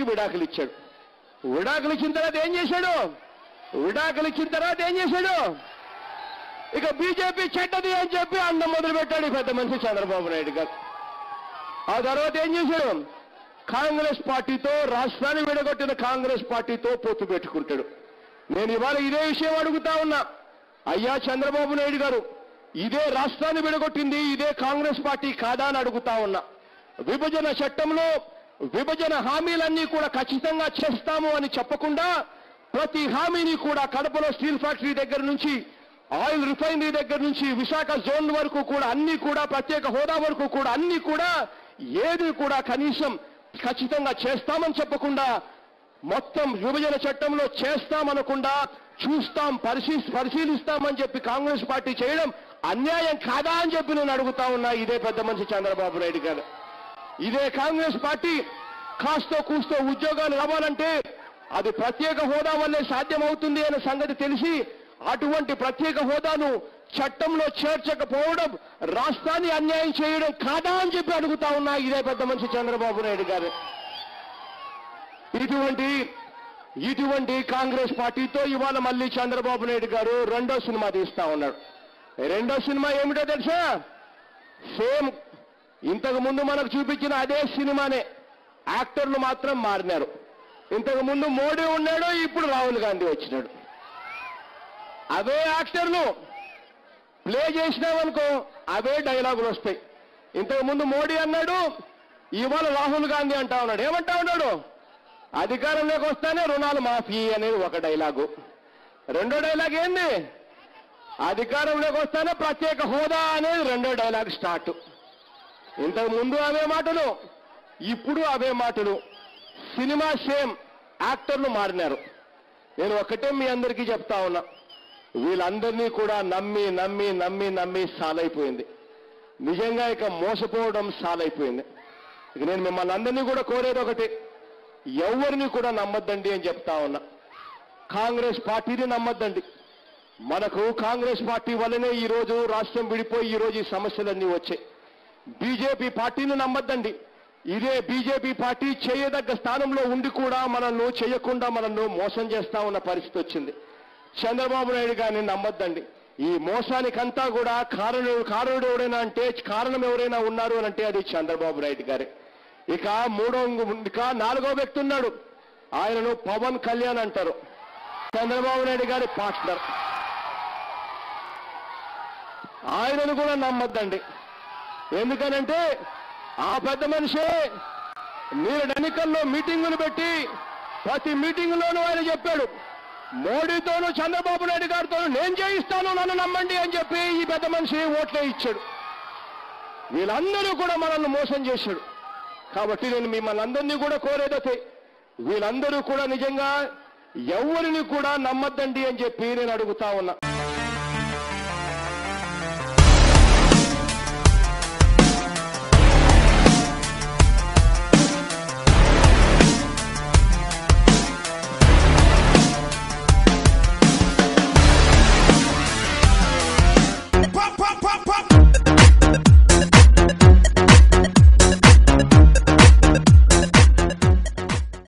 విడాకులు ఇచ్చాడు విడాకులు ఇచ్చిన తర్వాత ఏం చేశాడు విడాకులు ఇచ్చిన తర్వాత ఏం చేశాడు ఇక బీజేపీ చెడ్డది అని చెప్పి అన్నం మొదలు పెట్టాడు ఈ పెద్ద మనిషి చంద్రబాబు నాయుడు గారు ఆ తర్వాత ఏం చేశాడు కాంగ్రెస్ పార్టీతో రాష్ట్రాన్ని విడగొట్టిన కాంగ్రెస్ పార్టీతో పొత్తు పెట్టుకుంటాడు నేను ఇవాళ ఇదే విషయం అడుగుతా ఉన్నా అయ్యా చంద్రబాబు నాయుడు గారు ఇదే రాష్ట్రాన్ని విడగొట్టింది ఇదే కాంగ్రెస్ పార్టీ కాదా అని అడుగుతా ఉన్నా విభజన చట్టంలో విభజన హామీలన్నీ కూడా ఖచ్చితంగా చేస్తాము అని చెప్పకుండా ప్రతి హామీని కూడా కడపలో స్టీల్ ఫ్యాక్టరీ దగ్గర నుంచి ఆయిల్ రిఫైనరీ దగ్గర నుంచి విశాఖ జోన్ వరకు కూడా అన్ని కూడా ప్రత్యేక హోదా వరకు కూడా అన్ని కూడా ఏది కూడా కనీసం ఖచ్చితంగా చేస్తామని చెప్పకుండా మొత్తం విభజన చట్టంలో చేస్తామనకుండా చూస్తాం పరిశీ పరిశీలిస్తామని చెప్పి కాంగ్రెస్ పార్టీ చేయడం అన్యాయం కాదా అని చెప్పి నేను అడుగుతా ఉన్నా ఇదే పెద్ద మనిషి చంద్రబాబు నాయుడు గారు ఇదే కాంగ్రెస్ పార్టీ కాస్తో కూస్తో ఉద్యోగాలు రావాలంటే అది ప్రత్యేక హోదా వల్లే సాధ్యమవుతుంది అనే సంగతి తెలిసి అటువంటి ప్రత్యేక హోదాను చట్టంలో చేర్చకపోవడం రాష్ట్రాన్ని అన్యాయం చేయడం కాదా అని చెప్పి అడుగుతా ఉన్నా ఇదే పెద్ద మనిషి చంద్రబాబు నాయుడు గారు ఇటువంటి ఇటువంటి కాంగ్రెస్ పార్టీతో ఇవాళ మళ్ళీ చంద్రబాబు నాయుడు గారు రెండో సినిమా తీస్తా ఉన్నాడు రెండో సినిమా ఏమిటో తెలుసా సేమ్ ఇంతకు ముందు మనకు చూపించిన అదే సినిమానే యాక్టర్లు మాత్రం మారినారు ఇంతకు ముందు మోడీ ఉన్నాడు ఇప్పుడు రాహుల్ గాంధీ వచ్చినాడు అవే యాక్టర్లు ప్లే చేసినామనుకో అవే డైలాగులు వస్తాయి ఇంతకు ముందు మోడీ అన్నాడు ఇవాళ రాహుల్ గాంధీ అంటా ఉన్నాడు ఏమంటా ఉన్నాడు అధికారంలోకి వస్తానే రుణాలు మాఫీ అనేది ఒక డైలాగు రెండో డైలాగ్ ఏంది అధికారంలోకి వస్తానే ప్రత్యేక హోదా అనేది రెండో డైలాగ్ స్టార్ట్ ఇంతకు ముందు అవే మాటలు ఇప్పుడు అవే మాటలు సినిమా సేమ్ యాక్టర్లు మారినారు నేను ఒకటే మీ అందరికీ చెప్తా ఉన్నా వీళ్ళందరినీ కూడా నమ్మి నమ్మి నమ్మి నమ్మి సాలైపోయింది నిజంగా ఇక మోసపోవడం సాలైపోయింది ఇక నేను మిమ్మల్ని అందరినీ కూడా కోరేది ఒకటి ఎవరిని కూడా నమ్మద్దండి అని చెప్తా ఉన్నా కాంగ్రెస్ పార్టీని నమ్మద్దండి మనకు కాంగ్రెస్ పార్టీ వల్లనే ఈ రోజు రాష్ట్రం విడిపోయి ఈ రోజు ఈ సమస్యలన్నీ వచ్చాయి బీజేపీ పార్టీని నమ్మద్దండి ఇదే బీజేపీ పార్టీ చేయదగ్గ స్థానంలో ఉండి కూడా మనల్ని చేయకుండా మనల్ని మోసం చేస్తా ఉన్న పరిస్థితి వచ్చింది చంద్రబాబు నాయుడు గారిని నమ్మద్దండి ఈ మోసానికంతా కూడా కారణం కారణుడు ఎవరైనా అంటే కారణం ఎవరైనా ఉన్నారు అని అంటే అది చంద్రబాబు నాయుడు గారే ఇక మూడో ఇక నాలుగో వ్యక్తి ఉన్నాడు ఆయనను పవన్ కళ్యాణ్ అంటారు చంద్రబాబు నాయుడు గారి పార్ట్నర్ ఆయనను కూడా నమ్మద్దండి ఎందుకనంటే ఆ పెద్ద మనిషే మీరు ఎన్నికల్లో మీటింగులు పెట్టి ప్రతి మీటింగులోనూ ఆయన చెప్పాడు మోడీతోనూ చంద్రబాబు నాయుడు గారితో నేను చేయిస్తాను నన్ను నమ్మండి అని చెప్పి ఈ పెద్ద మనిషి ఓట్లే ఇచ్చాడు వీళ్ళందరూ కూడా మనల్ని మోసం చేశాడు కాబట్టి నేను మిమ్మల్ని అందరినీ కూడా కోరేదైతే వీళ్ళందరూ కూడా నిజంగా ఎవరిని కూడా నమ్మద్దండి అని చెప్పి నేను అడుగుతా ఉన్నా